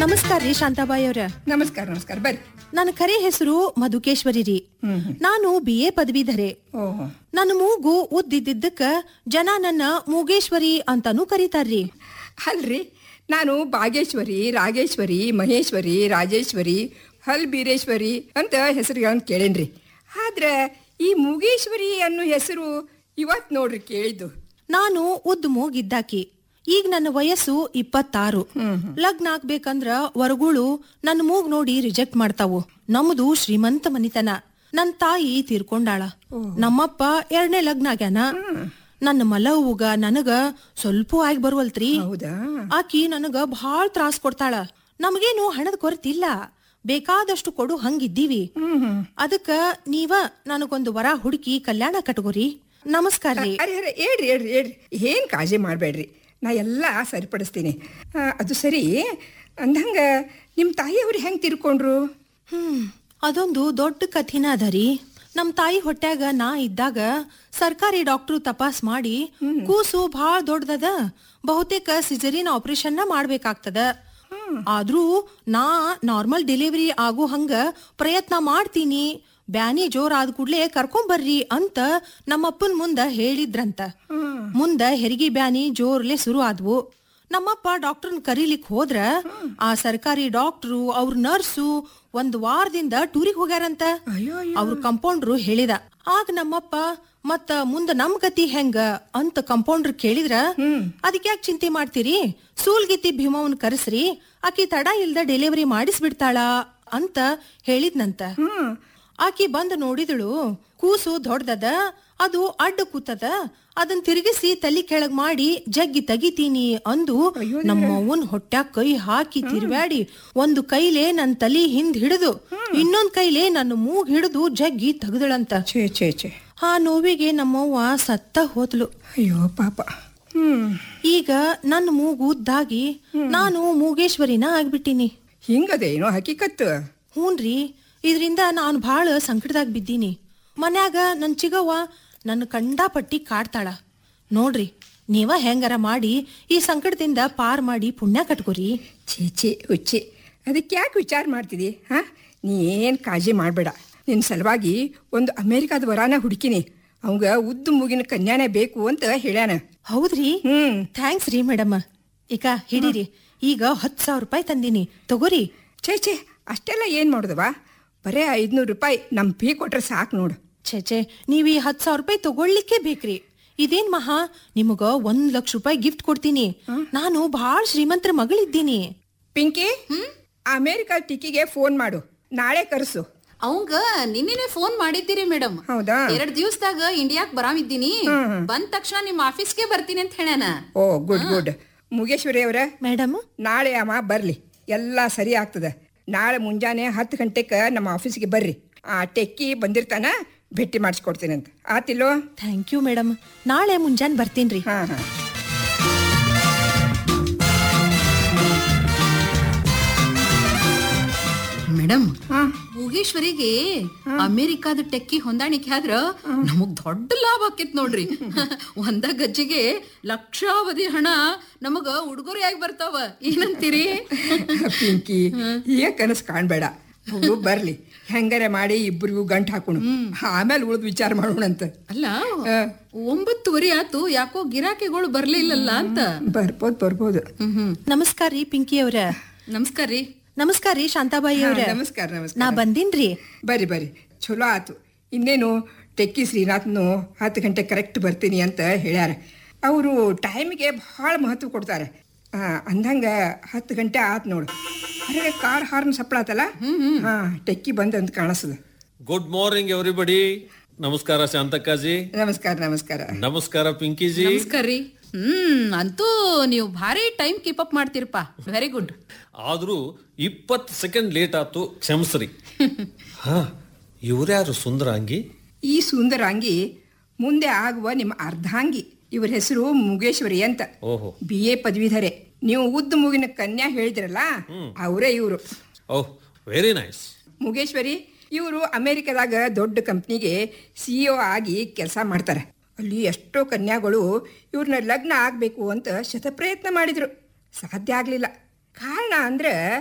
ನಮಸ್ಕಾರ ರೀ ಶಾಂತಾಬಾಯಿ ಅವ್ರ ನಮಸ್ಕಾರ ನಮಸ್ಕಾರ ಬರ್ರಿ ನನ್ನ ಖರೆ ಹೆಸರು ಮಧುಕೇಶ್ವರಿ ರೀ ನಾನು ಬಿ ಎ ಪದವೀಧರೆ ಓಹೋ ನನ್ನ ಮೂಗು ಉದ್ದಿದ್ದಕ್ಕ ಜನ ನನ್ನ ಮೂಗೇಶ್ವರಿ ಅಂತಾನೂ ಕರೀತಾರ್ರಿ ಅಲ್ರಿ ನಾನು ಭಾಗೇಶ್ವರಿ ರಾಗೇಶ್ವರಿ ಮಹೇಶ್ವರಿ ರಾಜೇಶ್ವರಿ ಹಲ್ ಬೀರೇಶ್ವರಿ ಅಂತ ಹೆಸರುಗಳನ್ನ ಕೇಳೇನ್ರಿ ಆದ್ರೆ ಈ ಮುಗೇಶ್ವರಿ ಅನ್ನೋ ಹೆಸರು ಇವತ್ ನೋಡ್ರಿ ಕೇಳಿದ್ದು ನಾನು ಉದ್ದ ಮೂಗಿದ್ದಾಕಿ ಈಗ ನನ್ನ ವಯಸ್ಸು ಇಪ್ಪತ್ತಾರು ಲಗ್ನ ಆಗ್ಬೇಕಂದ್ರ ವರಗಳು ನನ್ನ ಮೂಗ್ ನೋಡಿ ರಿಜೆಕ್ಟ್ ಮಾಡ್ತಾವು ನಮ್ದು ಶ್ರೀಮಂತ ಮನಿತನ ನನ್ ತಾಯಿ ತೀರ್ಕೊಂಡಾಳ ನಮ್ಮಪ್ಪ ಎರಡನೇ ಲಗ್ನ ಆಗ್ಯಾನ ನನ್ನ ಮಲವುಗ ನನಗ ಸ್ವಲ್ಪ ಆಗಿ ಬರುವಲ್ತ್ರಿ ಹೌದಾ ಆಕಿ ನನಗ ಬಹಳ ತ್ರಾಸ್ ಕೊಡ್ತಾಳ ನಮಗೇನು ಹಣದ ಕೊರತಿಲ್ಲ ಬೇಕಾದಷ್ಟು ಕೊಡು ಹಂಗಿದ್ದೀವಿ ಅದಕ್ಕ ನೀವ ನನಗೊಂದು ವರ ಹುಡುಕಿ ಕಲ್ಯಾಣ ಕಟ್ಕೋರಿ ನಮಸ್ಕಾರ ರೀ ಅರೆ ಅರೆ ಹೇಳ್ರಿ ಹೇಳ್ರಿ ಹೇಳ್ರಿ ಏನ್ ಕಾಳಜಿ ಮಾಡಬೇಡ್ರಿ ನಾ ಎಲ್ಲ ಸರಿಪಡಿಸ್ತೀನಿ ಆ, ಅದು ಸರಿ ಅಂದಂಗ ನಿಮ್ಮ ತಾಯಿಯವ್ರು ಹೆಂಗ್ ತಿರ್ಕೊಂಡ್ರು ಹ್ಮ್ ಅದೊಂದು ದೊಡ್ಡ ಕಥಿನ ಅದ ರೀ ನಮ್ ತಾಯಿ ಹೊಟ್ಯಾಗ ನಾ ಇದ್ದಾಗ ಸರ್ಕಾರಿ ಡಾಕ್ಟ್ರು ತಪಾಸ್ ಮಾಡಿ ಕೂಸು ಬಹಳ ದೊಡ್ಡದದ ಬಹುತೇಕ ಸಿಜರಿನ್ ಆಪರೇಷನ್ ಮಾಡ್ಬೇಕಾಗ್ತದ ಆದ್ರೂ ನಾ ನಾರ್ಮಲ್ ಡೆಲಿವರಿ ಆಗೋ ಹಂಗ ಪ್ರಯತ್ನ ಮಾಡ್ತೀನಿ ಬ್ಯಾನಿ ಜೋರ್ ಆದ ಕೂಡ್ಲೆ ಕರ್ಕೊಂಬರ್ರಿ ಅಂತ ನಮ್ಮಪ್ಪನ್ ಮುಂದ ಹೇಳಿದ್ರಂತ ಮುಂದ ಹೆರಿಗೆ ಬ್ಯಾನಿ ಜೋರ್ಲೆ ಶುರು ಆದ್ವು ನಮ್ಮಪ್ಪ ಡಾಕ್ಟರ್ನ ಕರೀಲಿಕ್ ಹೋದ್ರ ಆ ಸರ್ಕಾರಿ ಡಾಕ್ಟ್ರು ಅವ್ರ ನರ್ಸು ಒಂದ್ ವಾರದಿಂದ ಟೂರಿಗೆ ಹೋಗ್ಯಾರಂತ ಅವ್ರ ಕಂಪೌಂಡ್ರು ಹೇಳಿದ ಆಗ ನಮ್ಮಪ್ಪ ಮತ್ತ ಮುಂದ ನಮ್ ಗತಿ ಹೆಂಗ ಅಂತ ಕಂಪೌಂಡ್ರ್ ಕೇಳಿದ್ರ ಅದಕ್ಕೆ ಯಾಕೆ ಚಿಂತೆ ಮಾಡ್ತೀರಿ ಸೂಲ್ಗಿತ್ತಿ ಭೀಮವನ್ ಕರೆಸ್ರಿ ಆಕಿ ತಡ ಇಲ್ದ ಡೆಲಿವರಿ ಮಾಡಿಸ್ಬಿಡ್ತಾಳ ಅಂತ ಹೇಳಿದ್ನಂತ ಆಕಿ ಬಂದ್ ನೋಡಿದಳು ಕೂಸು ದೊಡ್ಡದ ಅದು ಅಡ್ಡ ಕೂತದ ಅದನ್ ತಿರುಗಿಸಿ ತಲಿ ಕೆಳಗ್ ಮಾಡಿ ಜಗ್ಗಿ ತೆಗಿತೀನಿ ಅಂದು ನಮ್ಮವ್ವನ್ ಹೊಟ್ಯಾಗ ಕೈ ಹಾಕಿ ತಿರ್ವ್ಯಾಡಿ ಒಂದು ಕೈಲೇ ನನ್ ತಲಿ ಹಿಂದ್ ಹಿಡಿದು ಇನ್ನೊಂದ್ ಕೈಲೇ ನನ್ನ ಮೂಗ್ ಹಿಡಿದು ಜಗ್ಗಿ ತೆಗ್ದಳಂತ ಛೇ ಛೇ ಛೇ ಆ ನೋವಿಗೆ ನಮ್ಮವ್ವ ಸತ್ತ ಹೋದ್ಲು ಅಯ್ಯೋ ಪಾಪ ಹ್ಮ್ ಈಗ ನನ್ನ ಮೂಗು ಉದ್ದಾಗಿ ನಾನು ಮೂಗೇಶ್ವರಿನ ಆಗ್ಬಿಟ್ಟಿನಿ ಹಿಂಗದೇನೋ ಹಕೀಕತ್ತು ಹೂನ್ರಿ ಇದರಿಂದ ನಾನು ಭಾಳ ಸಂಕಟದಾಗ ಬಿದ್ದೀನಿ ಮನ್ಯಾಗ ನನ್ ಚಿಗವ್ವ ನನ್ನ ಕಂಡಾಪಟ್ಟಿ ಕಾಡ್ತಾಳ ನೋಡ್ರಿ ನೀವ ಹೆಂಗಾರ ಮಾಡಿ ಈ ಸಂಕಟದಿಂದ ಪಾರ್ ಮಾಡಿ ಪುಣ್ಯ ಕಟ್ಕೋರಿ ಛೀ ಛೀ ಹುಚ್ಚಿ ಅದಕ್ಕೆ ಯಾಕೆ ವಿಚಾರ ಮಾಡ್ತಿದಿ ಹಾ ನೀ ಏನು ಕಾಳಜಿ ಮಾಡಬೇಡ ನಿನ್ನ ಸಲುವಾಗಿ ಒಂದು ಅಮೇರಿಕಾದ ವರಾನ ಹುಡುಕಿನಿ ಅವಂಗ ಉದ್ದು ಮೂಗಿನ ಕನ್ಯಾನೇ ಬೇಕು ಅಂತ ಹೇಳ್ಯಾನ ಹೌದ್ರಿ ಹ್ಮ್ ಥ್ಯಾಂಕ್ಸ್ ರೀ ಮೇಡಮ್ ಈಗ ಹಿಡೀರಿ ಈಗ ಹತ್ತು ಸಾವಿರ ರೂಪಾಯಿ ತಂದೀನಿ ತಗೋರಿ ಛೇ ಛೇ ಅಷ್ಟೆಲ್ಲ ಏನು ಮಾಡೋದವ ಬರೇ ಐದ್ನೂರು ರೂಪಾಯಿ ನಮ್ಮ ಫೀ ಕೊಟ್ರೆ ಸಾಕು ನೋಡು ಛೇ ಛೇ ನೀವ್ ಈ ಹತ್ತು ಸಾವಿರ ರೂಪಾಯಿ ತಗೊಳ್ಲಿಕ್ಕೆ ಬೇಕ್ರಿ ಇದೇನ್ ಮಹಾ ನಿಮಗ ಒಂದ್ ಲಕ್ಷ ರೂಪಾಯಿ ಗಿಫ್ಟ್ ಕೊಡ್ತೀನಿ ನಾನು ಭಾಳ ಶ್ರೀಮಂತರ ಮಗಳಿದ್ದೀನಿ ಪಿಂಕಿ ಅಮೇರಿಕಾ ಟಿಕ್ಕಿಗೆ ಫೋನ್ ಮಾಡು ನಾಳೆ ಕರೆಸು ಅವಂಗ ನಿನ್ನೆನೆ ಫೋನ್ ಮಾಡಿದ್ದೀರಿ ಮೇಡಮ್ ಹೌದಾ ಎರಡ್ ದಿವಸದಾಗ ಇಂಡಿಯಾಕ್ ಬರಾಮಿದ್ದೀನಿ ಬಂದ ತಕ್ಷಣ ನಿಮ್ ಆಫೀಸ್ಗೆ ಬರ್ತೀನಿ ಅಂತ ಹೇಳ್ಯಾನ ಓ ಗುಡ್ ಗುಡ್ ಮುಗೇಶ್ವರಿ ಅವರ ಮೇಡಮ್ ನಾಳೆ ಅಮ್ಮ ಬರ್ಲಿ ಎಲ್ಲ ಸರಿ ಆಗ್ತದೆ ನಾಳೆ ಮುಂಜಾನೆ ಹತ್ತು ಗಂಟೆಗೆ ನಮ್ಮ ಆಫೀಸ್ಗೆ ಬರ್ರಿ ಆ ಟೆಕ್ಕಿ ಬಂದಿರ್ತಾನ ಭೇಟಿ ಮಾಡಿಸ್ಕೊಡ್ತೀನಿ ಅಂತ ಆತಿಲ್ಲೋ ಥ್ಯಾಂಕ್ ಯು ಮೇಡಮ್ ನಾಳೆ ಮುಂಜಾನೆ ಬರ್ತೀನಿ ಹಾಂ ಹಾಂ ಮೇಡಮ್ ಭೋಗೇಶ್ವರಿಗೆ ಅಮೆರಿಕಾದ ಟೆಕ್ಕಿ ಹೊಂದಾಣಿಕೆ ಆದ್ರ ನಮಗ್ ದೊಡ್ಡ ಲಾಭ ಆಕೇತ್ ನೋಡ್ರಿ ಒಂದ ಗಜ್ಜಿಗೆ ಲಕ್ಷಾವಧಿ ಹಣ ನಮಗ ಉಡುಗೊರೆಯಾಗಿ ಬರ್ತಾವ ಏನಂತೀರಿ ಪಿಂಕಿ ಈಗ ಕನಸು ಕಾಣಬೇಡ ಮಗು ಬರ್ಲಿ ಹೆಂಗಾರೆ ಮಾಡಿ ಇಬ್ಬರಿಗೂ ಗಂಟು ಹಾಕೋಣ ಆಮೇಲೆ ಉಳಿದು ವಿಚಾರ ಮಾಡೋಣಂತ ಅಲ್ಲ ಒಂಬತ್ತುವರೆ ಆತು ಯಾಕೋ ಗಿರಾಕಿಗಳು ಬರ್ಲಿಲ್ಲಲ್ಲ ಅಂತ ಬರ್ಬೋದು ಬರ್ಬೋದು ಹ್ಮ್ ಹ್ಮ್ ನಮಸ್ಕಾರ ರೀ ಪಿಂಕಿ ಅವ್ರ ನಮಸ್ಕಾರ ರೀ ನಮಸ್ಕಾರ ರೀ ಶಾಂತಾಬಾಯಿ ಹಾ, ಅವ್ರ ನಮಸ್ಕಾರ ನಮಸ್ಕಾರ ನಾ ಬಂದಿನ್ರಿ ಬರ್ರಿ ಬರ್ರಿ ಚಲೋ ಆತು ಇನ್ನೇನು ಟೆಕ್ಕಿ ಶ್ರೀನಾಥ್ನು ಹತ್ತು ಗಂಟೆ ಕರೆಕ್ಟ್ ಬರ್ತೀನಿ ಅಂತ ಹೇಳ್ಯಾರ ಅವರು ಟೈಮಿಗೆ ಭಾಳ ಮಹತ್ವ ಕೊಡ್ತಾರೆ ಆ, ಅಂದಂಗ ಹತ್ತು ಗಂಟೆ ಆತು ನೋಡು ಹೊರಗೆ ಕಾರ್ ಹಾರ್ನ್ ಸಪ್ಳಾತಲ್ಲ ಹಾ ಟೆಕ್ಕಿ ಬಂದ್ ಅಂತ ಕಾಣಿಸ್ತದ ಗುಡ್ ಮಾರ್ನಿಂಗ್ ಎವ್ರಿಬಡಿ ನಮಸ್ಕಾರ ಶಾಂತಕ್ಕಾಜಿ ನಮಸ್ಕಾರ ನಮಸ್ಕಾರ ನಮಸ್ಕಾರ ಪಿಂಕಿಜಿ ನಮಸ್ಕಾರ ರೀ ಹ್ಮ್ ಅಂತೂ ನೀವು ಭಾರಿ ಟೈಮ್ ಕೀಪ್ ಅಪ್ ಮಾಡ್ತೀರಪ್ಪ ವೆರಿ ಗುಡ್ ಆದ್ರೂ ಇಪ್ಪತ್ ಸೆಕೆಂಡ್ ಲೇಟ್ ಆತು ಕ್ಷಮಿಸ್ರಿ ಹಾ ಇವ್ರ್ಯಾರು ಸುಂದರಾಂಗಿ ಈ ಸುಂದರಾಂಗಿ ಮುಂದೆ ಆಗುವ ನಿಮ್ಮ ಅರ್ಧಾಂಗಿ ಇವ್ರ ಹೆಸರು ಮುಗೇಶ್ವರಿ ಅಂತ ಓಹೋ ಬಿ ಎ ಪದವೀಧರೆ ನೀವು ಉದ್ದ ಮೂಗಿನ ಕನ್ಯಾ ಹೇಳಿದ್ರಲ್ಲ ಅವರೇ ಇವರು ಓಹ್ ವೆರಿ ನೈಸ್ ಮುಗೇಶ್ವರಿ ಇವರು ಅಮೆರಿಕದಾಗ ದೊಡ್ಡ ಕಂಪ್ನಿಗೆ ಸಿಇಒ ಆಗಿ ಕೆಲಸ ಮಾಡ್ತಾರೆ ಅಲ್ಲಿ ಎಷ್ಟೋ ಕನ್ಯಾಗಳು ಇವ್ರನ್ನ ಲಗ್ನ ಆಗಬೇಕು ಅಂತ ಶತಪ್ರಯತ್ನ ಮಾಡಿದ್ರು ಸಾಧ್ಯ ಆಗಲಿಲ್ಲ ಕಾರಣ ಅಂದ್ರೆ